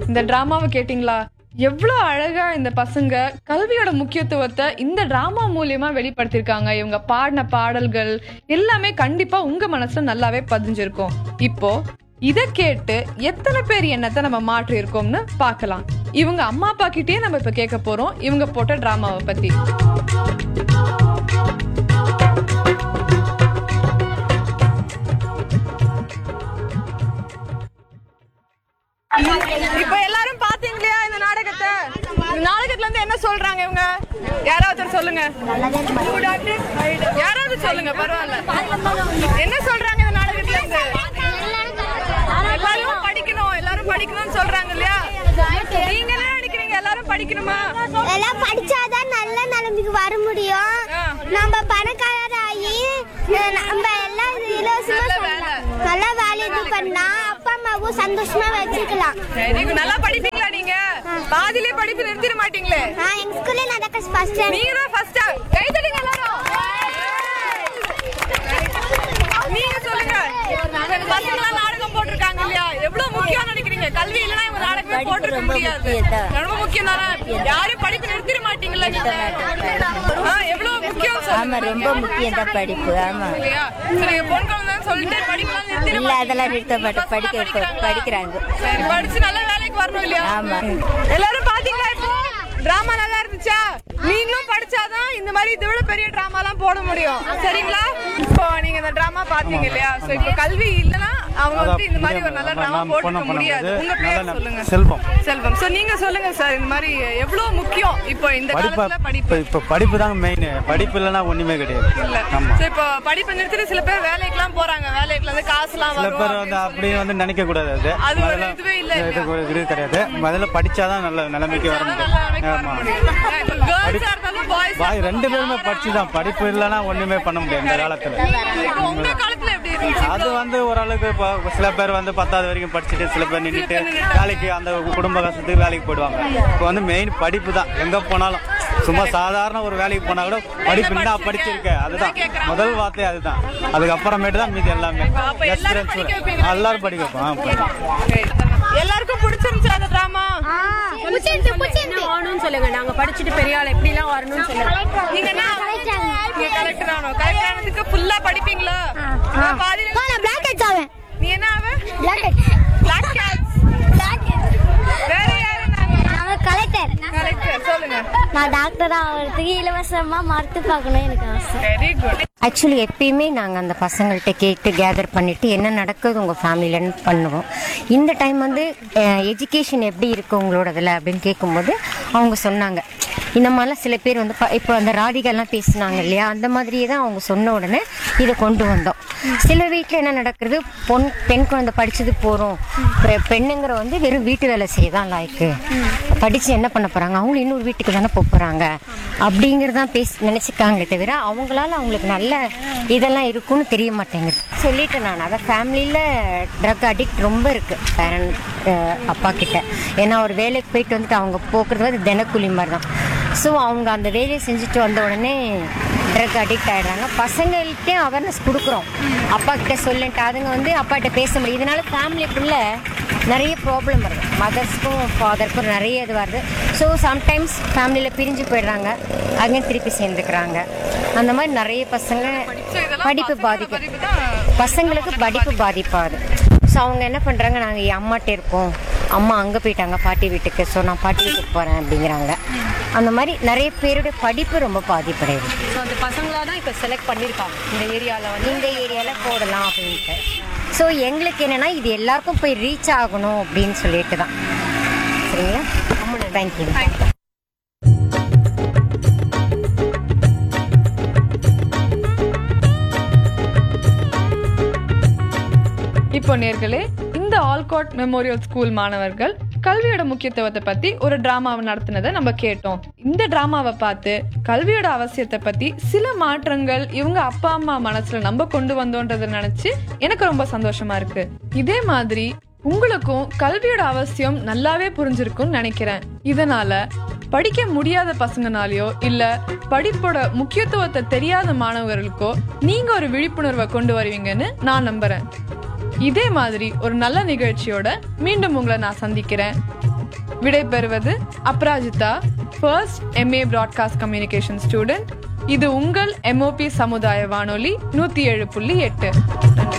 இந்த டிராமாவை கேட்டிங்களா எவ்வளோ அழகா இந்த பசங்க கல்வியோட முக்கியத்துவத்தை இந்த டிராமா மூலியமா வெளிப்படுத்தியிருக்காங்க இவங்க பாடின பாடல்கள் எல்லாமே கண்டிப்பா உங்க மனசுல நல்லாவே பதிஞ்சிருக்கும் இப்போ இத கேட்டு எத்தனை பேர் எண்ணத்தை நம்ம மாற்றி இருக்கோம்னு பார்க்கலாம் இவங்க அம்மா அப்பா கிட்டே நம்ம இப்ப கேட்க போறோம் இவங்க போட்ட டிராமாவை பத்தி இப்ப எல்லாரும் பாத்தீங்க இல்லையா இந்த நாடகத்தை இந்த நாடகத்துல இருந்து என்ன சொல்றாங்க இவங்க யாராவது ஒருத்தர் சொல்லுங்க யாராவது சொல்லுங்க பரவாயில்ல என்ன சொல்றாங்க இந்த நாடகத்துல இருந்து எல்லாரும் படிக்கணும் எல்லாரும் படிக்கணும்னு சொல்றாங்க இல்லையா நீங்க என்ன நினைக்கிறீங்க எல்லாரும் படிக்கணுமா எல்லாம் படிச்சாதான் நல்ல நிலைமைக்கு வர முடியும் ஆ. நம்ம பணக்காரர் ஆகி அஹ், நம்ம எல்லாம் இலவசமா நல்ல சொல்லலாம். வேலை. நல்ல வேலை இது பண்ணா அப்பா அம்மாவும் சந்தோஷமா வச்சுக்கலாம் நீங்க நல்லா படிப்பீங்களா நீங்க பாதியிலே படிப்பு நிறுத்திட மாட்டீங்களே நான் எங்க ஸ்கூல்ல நான் தான் ஃபர்ஸ்ட் நீங்க தான் ஃபர்ஸ்டா கை தட்டுங்க எல்லாரும் நீங்க சொல்லுங்க பசங்களாம் நாடகம் போட்டிருக்காங்க இல்லையா எவ்வளவு முக்கியம் நினைக்கிறீங்க கல்வி இல்லைன்னா இவங்க நாடகமே போட்டிருக்க முடியாது ரொம்ப முக்கியம் தானே யாரும் படிப்பு நிறுத்திட மாட்டீங்களா நீங்க ஆ, எவ்வளவு முக்கியம் ஆமா சொல்லுங்க ரொம்ப முக்கியம் தான் படிப்பு ஆமா இல்லையா சரி பொன் குழந்தைன்னு சொல்லிட்டு படிக்கலாம் நிறுத்திட இல்ல அதெல்லாம் மாட்டீங்க. நிறுத்த மாட்டோம் படிக்க பசங்க வைப்போம். படிக்கிறாங்களா? படிக்கிறாங்க சரி படிச்சு நல்ல வேலைக்கு வரணும் இல்லையா ஆமா. எல்லாரும் பாத்தீங்களா இப்போ டிராமா நல்லா இருந்துச்சா நீங்களும் படிச்சாதான் இந்த மாதிரி இதை விட பெரிய டிராமாலாம் போட முடியும் சரிங்களா இப்போ நீங்க இந்த டிராமா பாத்தீங்க இல்லையா சோ இப்போ கல்வி இல்லனா அவங்க வந்து இந்த மாதிரி ஒரு நல்ல டிராமா போட்டுக்க முடியாது உங்க பேர் சொல்லுங்க செல்வம் செல்வம் சோ நீங்க சொல்லுங்க சார் இந்த மாதிரி எவ்வளவு முக்கியம் இப்போ இந்த படிப்பு காலத்துல இப்ப படிப்பு இப்ப படிப்பு தாங்க மெயின் படிப்பு இல்லைன்னா ஒண்ணுமே கிடையாது இல்ல ஆமா சோ இப்போ படிப்பு நிறுத்திட்டு சில பேர் வேலைக்கெல்லாம் போறாங்க வேலைக்குல இருந்து காசுலாம் சில வரும் பேர் வந்து அப்படி வந்து நினைக்க கூடாது அது அது ஒரு முதல்ல இதுவே இல்ல இது ஒரு இது கிடையாது முதல்ல படிச்சாதான் நல்ல நிலைமைக்கு வர நல்ல நிலைமைக்கு வர முடியும் ஆமா முடியும். இப்போ girls ஆ இருந்தாலும் boys ஆ பாய் ரெண்டு பேருமே படிச்சுதான் படிப்பு இல்லைன்னா ஒண்ணுமே பண்ண முடியாது இந்த காலத்துல இப்போ உங்க காலத்துல எப்படி இருந்துச்சு அது வந்து ஓரளவுக்கு இப்போ சில பேர் வந்து பத்தாவது வரைக்கும் படிச்சுட்டு சில பேர் நின்றுட்டு வேலைக்கு அந்த குடும்ப கஷ்டத்துக்கு வேலைக்கு போயிடுவாங்க இப்போ வந்து மெயின் படிப்பு தான் எங்க போனாலும் சும்மா சாதாரண ஒரு வேலைக்கு போனா கூட படிப்பு என்ன படிச்சிருக்க அதுதான் முதல் வார்த்தை அதுதான் அதுக்கப்புறமேட்டு தான் மீதி எல்லாமே அப்ப எல்லாரும் Experience படிக்க வைப்பீங்க. ஆ, எல்லாரும் படிக்க வைப்போம் ஆ, படிப்போம். எல்லாருக்கும் பிடிச்சிருந்துச்சு அந்த டிராமா புடிச்சிருந்து புடிச்சிருந்து ஆகணும்னு சொல்லுங்க நாங்க படிச்சுட்டு பெரிய ஆள் எப்படி எல்லாம் வரணும்னு சொல்லுங்க நீங்க என்ன நீங்க கலெக்டர் ஆகணும் கலெக்டர் ஆனதுக்கு ஃபுல்லா படிப்பீங்களா பாதியில நான் பிளாக் ஹெட்ஸ் ஆவேன் நீ என்ன ஆவ பிளாக் ஹெட்ஸ் பிளாக் கேட்ஸ் வேற யாரு நான் கலெக்டர் கலெக்டர் சொல்லுங்க நான் டாக்டர் ஆகிறதுக்கு இலவசமா மறுத்து பார்க்கணும் எனக்கு ஆசை வெரி குட் ஆக்சுவலி எப்பயுமே நாங்கள் அந்த பசங்கள்கிட்ட கேட்டு கேதர் பண்ணிட்டு என்ன நடக்குது உங்கள் ஃபேமிலிலன்னு பண்ணுவோம் இந்த டைம் வந்து எஜுகேஷன் எப்படி இருக்கு உங்களோடதுல அப்படின்னு கேட்கும்போது அவங்க சொன்னாங்க இந்த மாதிரிலாம் சில பேர் வந்து ப- இப்போ அந்த ராதிகெல்லாம் பேசினாங்க இல்லையா அந்த மாதிரியே தான் அவங்க சொன்ன உடனே இதை கொண்டு வந்தோம் சில வீட்டில் என்ன நடக்கிறது பொன் பெண் குழந்தை படிச்சது போகிறோம் பெண்ணுங்கிற வந்து வெறும் வீட்டு வேலை செய்ய தான் லாய்க்கு படித்து என்ன பண்ண போகிறாங்க அவங்களும் இன்னொரு வீட்டுக்கு தானே போகிறாங்க அப்படிங்கிறதான் பேசி நினச்சிக்காங்களே தவிர அவங்களால அவங்களுக்கு நல்ல இதெல்லாம் இருக்கும்னு தெரிய மாட்டேங்குது சொல்லிட்டேன் நான் அதை ஃபேமிலியில் ட்ரக் அடிக்ட் ரொம்ப இருக்குது பேரண்ட் அப்பா கிட்ட ஏன்னா ஒரு வேலைக்கு போயிட்டு வந்துட்டு அவங்க போக்குறது வந்து தினக்கூலி மாதிரி தான் ஸோ அவங்க அந்த வேலையை செஞ்சுட்டு வந்த உடனே ட்ரக் அடிக்ட் ஆயிடுறாங்க பசங்கள்கிட்டே அவேர்னஸ் கொடுக்குறோம் அப்பா கிட்ட சொல்லிட்டு அதுங்க வந்து அப்பா கிட்ட பேச முடியும் இதனால ஃபேமிலிக்குள்ள நிறைய ப்ராப்ளம் வருது மதர்ஸ்க்கும் ஃபாதருக்கும் நிறைய இது வருது ஸோ சம்டைம்ஸ் ஃபேமிலியில் பிரிஞ்சு போயிடுறாங்க அங்கே திருப்பி சேர்ந்துக்கிறாங்க அந்த மாதிரி நிறைய பசங்க படிப்பு பாதிக்கும் பசங்களுக்கு படிப்பு பாதிப்பாது ஸோ அவங்க என்ன பண்ணுறாங்க நாங்கள் என் அம்மாட்ட இருக்கோம் அம்மா அங்கே போயிட்டாங்க பாட்டி வீட்டுக்கு ஸோ நான் பாட்டி வீட்டுக்கு போகிறேன் அப்படிங்கிறாங்க அந்த மாதிரி நிறைய பேருடைய படிப்பு ரொம்ப பாதிப்படையுது ஸோ அந்த பசங்களா தான் இப்போ செலக்ட் பண்ணியிருக்காங்க இந்த ஏரியாவில் வந்து இந்த ஏரியாவில் போடலாம் அப்படின்ட்டு ஸோ எங்களுக்கு என்னன்னா இது எல்லாருக்கும் போய் ரீச் ஆகணும் அப்படின்னு சொல்லிட்டு தான் சரிங்களா தேங்க்யூ இப்போ நேர்களே இந்த ஆல்காட் மெமோரியல் ஸ்கூல் மாணவர்கள் கல்வியோட முக்கியத்துவத்தை பத்தி ஒரு டிராமாவை நடத்தினதை நம்ம கேட்டோம் இந்த டிராமாவை பார்த்து கல்வியோட அவசியத்தை பத்தி சில மாற்றங்கள் இவங்க அப்பா அம்மா மனசுல நம்ம கொண்டு வந்தோன்றதை நினைச்சு எனக்கு ரொம்ப சந்தோஷமா இருக்கு இதே மாதிரி உங்களுக்கும் கல்வியோட அவசியம் நல்லாவே புரிஞ்சிருக்கும்னு நினைக்கிறேன் இதனால படிக்க முடியாத பசங்கனாலயோ இல்ல படிப்போட முக்கியத்துவத்தை தெரியாத மாணவர்களுக்கோ நீங்க ஒரு விழிப்புணர்வை கொண்டு வருவீங்கன்னு நான் நம்புறேன் இதே மாதிரி ஒரு நல்ல நிகழ்ச்சியோட மீண்டும் உங்களை நான் சந்திக்கிறேன் விடை பெறுவது Aparajita first MA broadcast communication student இது உங்கள் எம்ஓபி சமுதாய வானொலி நூத்தி ஏழு புள்ளி எட்டு